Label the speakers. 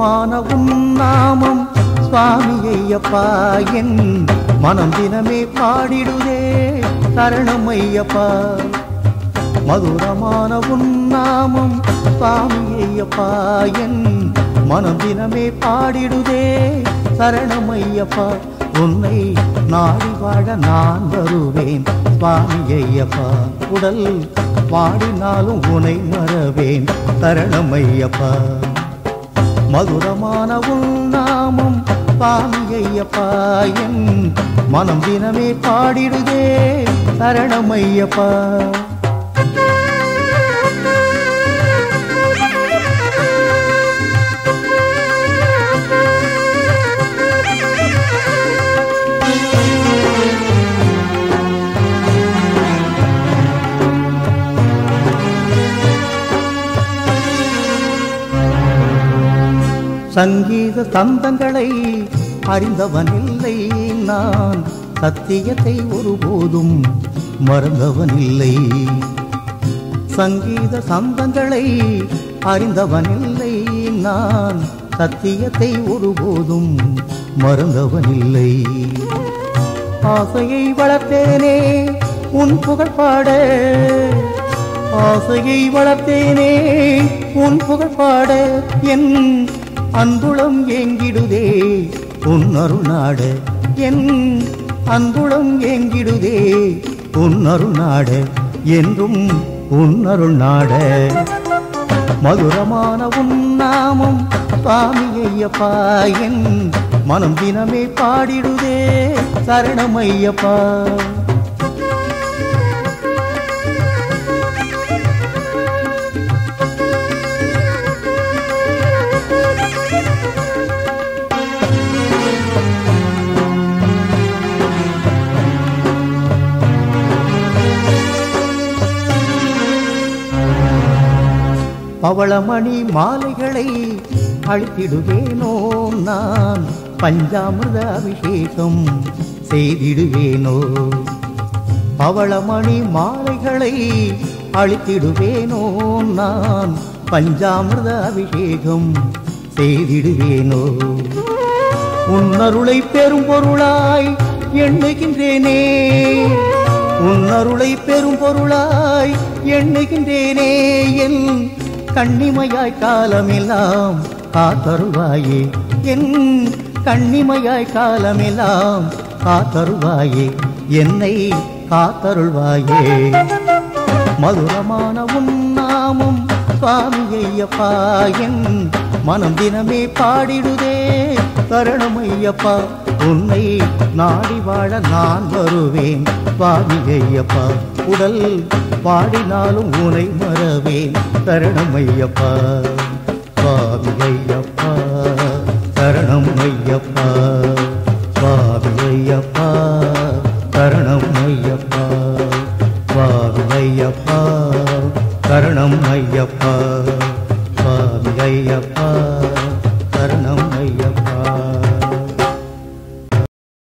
Speaker 1: மதுரமான உன்னாமம் சுவாமி ஐயப்பா என் மனம் தினமே பாடிடுதே சரணம் ஐயப்பா மதுரமான உன்னாமம் சுவாமி ஐயப்பா என் மனம் தினமே பாடிடுதே சரணம் ஐயப்பா உன்னை நாடி வாழ நான் வருவேன் சுவாமி ஐயப்பா உடல் வாடினாலும் உனை மறவேன் சரணம் ஐயப்பா மதுரமான உன்னாமம் சுவாமி ஐயப்பா என் மனம் தினமே பாடிடுதே சரணம் ஐயப்பா சங்கீத தந்தங்களை அறிந்தவனில்லை நான் சத்தியத்தை ஒருபோதும் மறந்தவனில்லை சங்கீத சந்தங்களை அறிந்தவனில்லை நான் சத்தியத்தை ஒருபோதும் மறந்தவனில்லை ஆசையை வளர்த்தேனே உன் புகழ் பாட ஆசையை வளர்த்தேனே உன் புகழ் பாட என் அன்புளம் ஏங்கிடுதே உன் அருணாட என் அன்புளம் ஏங்கிடுதே உன் அருணாட என்றும் உன் அருணாட மதுரமான உன்னாமம் சுவாமி ஐயப்பா என் மனம் தினமே பாடிடுதே சரணம் ஐயப்பா பவளமணி மாலைகளை அழித்திடுவேனோ நான் பஞ்சாமிர்த அபிஷேகம் செய்திடுவேனோ பவளமணி மாலைகளை அழித்திடுவேனோ நான் பஞ்சாமிர்த அபிஷேகம் செய்திடுவேனோ உன்னருளை பெரும் பொருளாய் எண்ணுகின்றேனே உன்னருளை பெரும் பொருளாய் எண்ணுகின்றேனே என் கண்ணிமையாய் காலமெல்லாம் காத்தருவாயே என் கண்ணிமையாய் காலமெல்லாம் காத்தருவாயே என்னை காத்தருள்வாயே மதுரமான உன்னாமம் சுவாமி ஐயப்பா என் மனம் தினமே பாடிடுதே தருணம் ஐயப்பா உன்னை நாடி வாழ நான் வருவேன் சுவாமி ஐயப்பா உடல் பாடினாலும் உனை மறவேன் தருணம் ஐயப்பா சுவாமி ஐயப்பா சரணம் ஐயப்பா சுவாமி ஐயப்பா